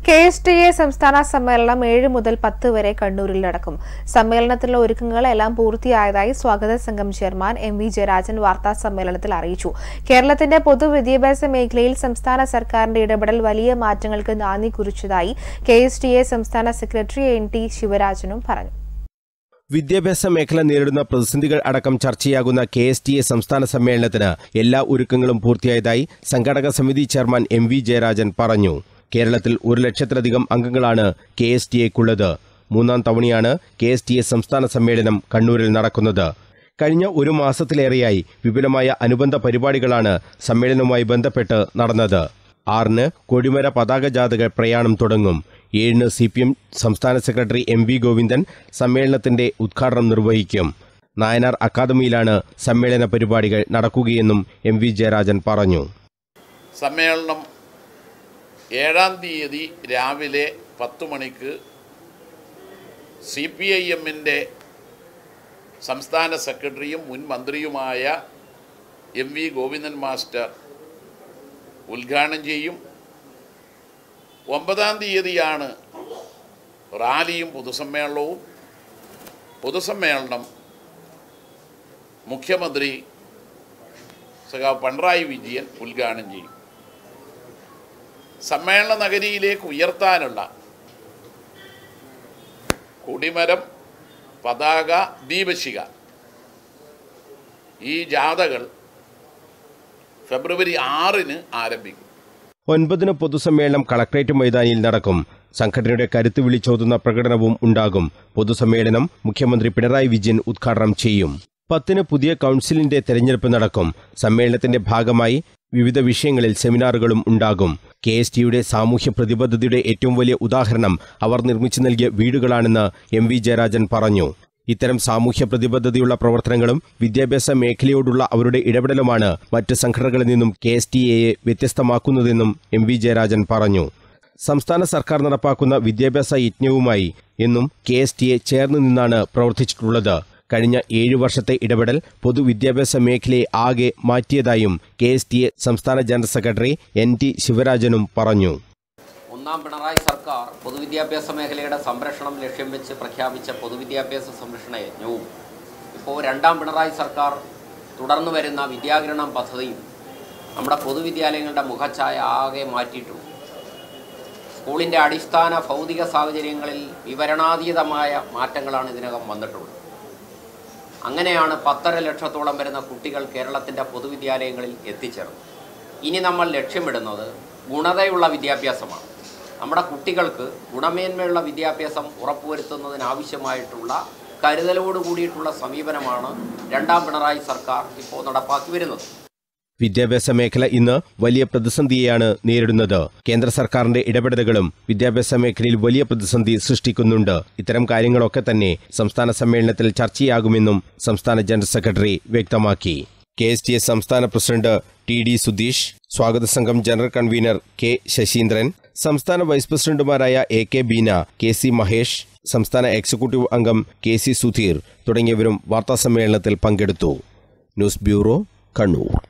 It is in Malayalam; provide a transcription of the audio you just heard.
കെ എസ് ടി എ സംസ്ഥാന സമ്മേളനം ഏഴ് മുതൽ പത്ത് വരെ കണ്ണൂരിൽ നടക്കും സമ്മേളനത്തിലുള്ള ഒരുക്കങ്ങൾ എല്ലാം പൂർത്തിയായതായി സ്വാഗത സംഘം ചെയർമാൻ എം വി ജയരാജൻ വാർത്താ സമ്മേളനത്തിൽ അറിയിച്ചു കേരളത്തിന്റെ പൊതുവിദ്യാഭ്യാസ മേഖലയിൽ സംസ്ഥാന സർക്കാരിന്റെ ഇടപെടൽ വലിയ മാറ്റങ്ങൾക്ക് നാന്ദി കുറിച്ചതായി കെ എസ് ടി എ സംസ്ഥാന സെക്രട്ടറി എൻ ടി ശിവരാജനും പറഞ്ഞു വിദ്യാഭ്യാസ മേഖല നേരിടുന്ന പ്രതിസന്ധികൾ അടക്കം ചർച്ചയാകുന്ന കെ എസ് ടി എ സംസ്ഥാന സമ്മേളനത്തിന് എല്ലാ ഒരുക്കങ്ങളും പൂർത്തിയായതായി സംഘാടക സമിതി ചെയർമാൻ എം വി ജയരാജൻ പറഞ്ഞു കേരളത്തിൽ ഒരു ലക്ഷത്തിലധികം അംഗങ്ങളാണ് കെ എസ് ടി എക്കുള്ളത് മൂന്നാം തവണയാണ് കെ എസ് ടി എ സംസ്ഥാന സമ്മേളനം കണ്ണൂരിൽ നടക്കുന്നത് കഴിഞ്ഞ ഒരു മാസത്തിലേറെയായി വിപുലമായ അനുബന്ധ പരിപാടികളാണ് സമ്മേളനവുമായി ബന്ധപ്പെട്ട് നടന്നത് ആറിന് കൊടിമര പതാക ജാഥകൾ പ്രയാണം തുടങ്ങും ഏഴിന് സി പി എം സംസ്ഥാന സെക്രട്ടറി എം വി ഗോവിന്ദൻ സമ്മേളനത്തിന്റെ ഉദ്ഘാടനം നിർവഹിക്കും നായനാർ അക്കാദമിയിലാണ് സമ്മേളന പരിപാടികൾ നടക്കുകയെന്നും എം വി ജയരാജൻ പറഞ്ഞു സമ്മേളനം ഏഴാം തീയതി രാവിലെ പത്ത് മണിക്ക് സി പി ഐ എമ്മിൻ്റെ സംസ്ഥാന സെക്രട്ടറിയും മുൻ മന്ത്രിയുമായ എം വി ഗോവിന്ദൻ മാസ്റ്റർ ഉദ്ഘാടനം ചെയ്യും ഒമ്പതാം തീയതിയാണ് റാലിയും പൊതുസമ്മേളനവും പൊതുസമ്മേളനം മുഖ്യമന്ത്രി സഖാവ് പിണറായി വിജയൻ ഉദ്ഘാടനം ചെയ്യും സമ്മേളന നഗരിയിലേക്ക് ഉയർത്താനുള്ള കൊടിമരം പതാക ദീപശിക ഈ ജാഥകൾ ഫെബ്രുവരി ആറിന് ആരംഭിക്കും ഒൻപതിന് പൊതുസമ്മേളനം കളക്ട്രേറ്റ് മൈതാനിയിൽ നടക്കും സംഘടനയുടെ കരുത്ത് വിളിച്ചോതുന്ന പ്രകടനവും ഉണ്ടാകും പൊതുസമ്മേളനം മുഖ്യമന്ത്രി പിണറായി വിജയൻ ഉദ്ഘാടനം ചെയ്യും പത്തിന് പുതിയ കൗൺസിലിന്റെ തെരഞ്ഞെടുപ്പ് നടക്കും സമ്മേളനത്തിന്റെ ഭാഗമായി വിവിധ വിഷയങ്ങളിൽ സെമിനാറുകളും ഉണ്ടാകും കെ എസ് ടിയുടെ സാമൂഹ്യ പ്രതിബദ്ധതയുടെ ഏറ്റവും വലിയ ഉദാഹരണം അവർ നിർമ്മിച്ചു നൽകിയ വീടുകളാണെന്ന് എം വി ജയരാജൻ പറഞ്ഞു ഇത്തരം സാമൂഹ്യ പ്രതിബദ്ധതയുള്ള പ്രവർത്തനങ്ങളും വിദ്യാഭ്യാസ മേഖലയോടുള്ള അവരുടെ ഇടപെടലുമാണ് മറ്റ് സംഘടനകളിൽ നിന്നും കെ എസ് ടി എയെ വ്യത്യസ്തമാക്കുന്നതെന്നും എം വി ജയരാജൻ പറഞ്ഞു സംസ്ഥാന സർക്കാർ നടപ്പാക്കുന്ന വിദ്യാഭ്യാസ യജ്ഞവുമായി എന്നും കെ എസ് ടി എ ചേർന്ന് നിന്നാണ് പ്രവർത്തിച്ചിട്ടുള്ളത് കഴിഞ്ഞ ഏഴു വർഷത്തെ ഇടപെടൽ പൊതുവിദ്യാഭ്യാസ മേഖലയെ ആകെ മാറ്റിയതായും കെ എസ് ടി എ സംസ്ഥാന ജനറൽ സെക്രട്ടറി എൻ ടി ശിവരാജനും പറഞ്ഞു ഒന്നാം പിണറായി സർക്കാർ പൊതുവിദ്യാഭ്യാസ മേഖലയുടെ സംരക്ഷണം ലക്ഷ്യം വെച്ച് പ്രഖ്യാപിച്ച പൊതുവിദ്യാഭ്യാസ സംരക്ഷണ യജ്ഞവും ഇപ്പോൾ രണ്ടാം പിണറായി സർക്കാർ തുടർന്നു വരുന്ന വിദ്യാഗ്രഹണം പദ്ധതിയും നമ്മുടെ പൊതുവിദ്യാലയങ്ങളുടെ മുഖച്ഛായ ആകെ മാറ്റിയിട്ടുണ്ട് സ്കൂളിൻ്റെ അടിസ്ഥാന ഭൗതിക സാഹചര്യങ്ങളിൽ വിവരണാതീതമായ മാറ്റങ്ങളാണ് ഇതിനകം വന്നിട്ടുള്ളത് അങ്ങനെയാണ് പത്തര ലക്ഷത്തോളം വരുന്ന കുട്ടികൾ കേരളത്തിൻ്റെ പൊതുവിദ്യാലയങ്ങളിൽ എത്തിച്ചേർന്നത് ഇനി നമ്മൾ ലക്ഷ്യമിടുന്നത് ഗുണതയുള്ള വിദ്യാഭ്യാസമാണ് നമ്മുടെ കുട്ടികൾക്ക് ഗുണമേന്മയുള്ള വിദ്യാഭ്യാസം ഉറപ്പുവരുത്തുന്നതിനാവശ്യമായിട്ടുള്ള കരുതലോട് കൂടിയിട്ടുള്ള സമീപനമാണ് രണ്ടാം പിണറായി സർക്കാർ ഇപ്പോൾ നടപ്പാക്കി വരുന്നത് വിദ്യാഭ്യാസ മേഖല ഇന്ന് വലിയ പ്രതിസന്ധിയെയാണ് നേരിടുന്നത് കേന്ദ്ര സർക്കാരിന്റെ ഇടപെടലുകളും വിദ്യാഭ്യാസ മേഖലയിൽ വലിയ പ്രതിസന്ധി സൃഷ്ടിക്കുന്നുണ്ട് ഇത്തരം കാര്യങ്ങളൊക്കെ തന്നെ സംസ്ഥാന സമ്മേളനത്തിൽ ചർച്ചയാകുമെന്നും സംസ്ഥാന ജനറൽ സെക്രട്ടറി വ്യക്തമാക്കി കെ എസ് ടി എസ് സംസ്ഥാന പ്രസിഡന്റ് ടി ഡി സുധീഷ് സ്വാഗത സംഘം ജനറൽ കൺവീനർ കെ ശശീന്ദ്രൻ സംസ്ഥാന വൈസ് പ്രസിഡന്റുമാരായ A K Beena K C Mahesh സംസ്ഥാന എക്സിക്യൂട്ടീവ് അംഗം കെ സി സുധീർ തുടങ്ങിയവരും വാർത്താസമ്മേളനത്തിൽ പങ്കെടുത്തു ന്യൂസ് ബ്യൂറോ കണ്ണൂർ